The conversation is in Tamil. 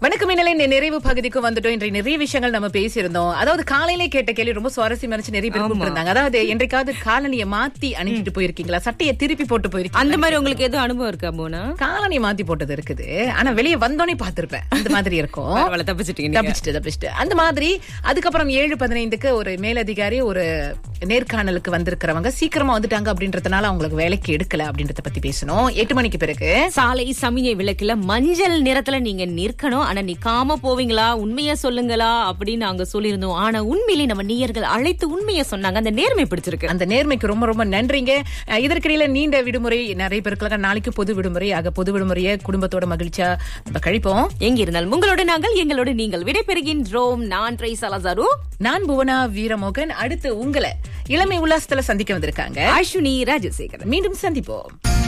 வணக்கம் இந்நிலை நிறைவு பகுதிக்கு வந்துட்டோம் இன்றைய நிறைய விஷயங்கள் நம்ம பேசியிருந்தோம் அதாவது காலையிலே கேட்ட கேள்வி ரொம்ப சுவாரஸ்யமா இருந்துச்சு நிறைய பேர் கூப்பிட்டிருந்தாங்க அதாவது என்றைக்காவது காலனியை மாத்தி அணிஞ்சிட்டு போயிருக்கீங்களா சட்டையை திருப்பி போட்டு போயிருக்கீங்க அந்த மாதிரி உங்களுக்கு எதுவும் அனுபவம் இருக்கா போனா காலனி மாத்தி போட்டது இருக்குது ஆனா வெளியே வந்தோடனே பாத்திருப்பேன் அந்த மாதிரி இருக்கும் பரவாயில்ல தப்பிச்சிட்டீங்க நீங்க. தப்பிச்சுட்டு தப்பிச்சுட்டு அந்த மாதிரி அதுக்கப்புறம் ஏழு பதினைந்துக்கு ஒரு மேலதிகாரி ஒரு நேர்காணலுக்கு வந்திருக்கிறவங்க சீக்கிரமா வந்துட்டாங்க அப்படின்றதுனால அவங்களுக்கு வேலைக்கு எடுக்கல அப்படின்றத பத்தி பேசணும் எட்டு மணிக்கு பிறகு சாலை சமிகை விளக்குல மஞ்சள் நிறத்துல நீங்க நிற்கணும் ஆனா நிக்காம போவீங்களா உண்மைய சொல்லுங்களா அப்படின்னு நாங்க சொல்லியிருந்தோம் ஆனா உண்மையிலே நம்ம நேயர்கள் அழைத்து உண்மையை சொன்னாங்க அந்த நேர்மை பிடிச்சிருக்கு அந்த நேர்மைக்கு ரொம்ப ரொம்ப நன்றிங்க அஹ் இதற்கிடையில நீண்ட விடுமுறை நிறைய பேருக்கு நாளைக்கு பொது விடுமுறை ஆக பொது விடுமுறையை குடும்பத்தோட மகிழ்ச்சியா நம்ம கழிப்போம் எங்க இருந்தாலும் உங்களோட நாங்கள் எங்களோட நீங்கள் விடைபெறுகின்றோம் நான் ட்ரை சலசாரு நான் புவனா வீரமோகன் அடுத்து உங்களை இளமை உல்லாசத்துல சந்திக்க வந்திருக்காங்க அஸ்வினி ராஜசேகரன் மீண்டும் சந்திப்போம்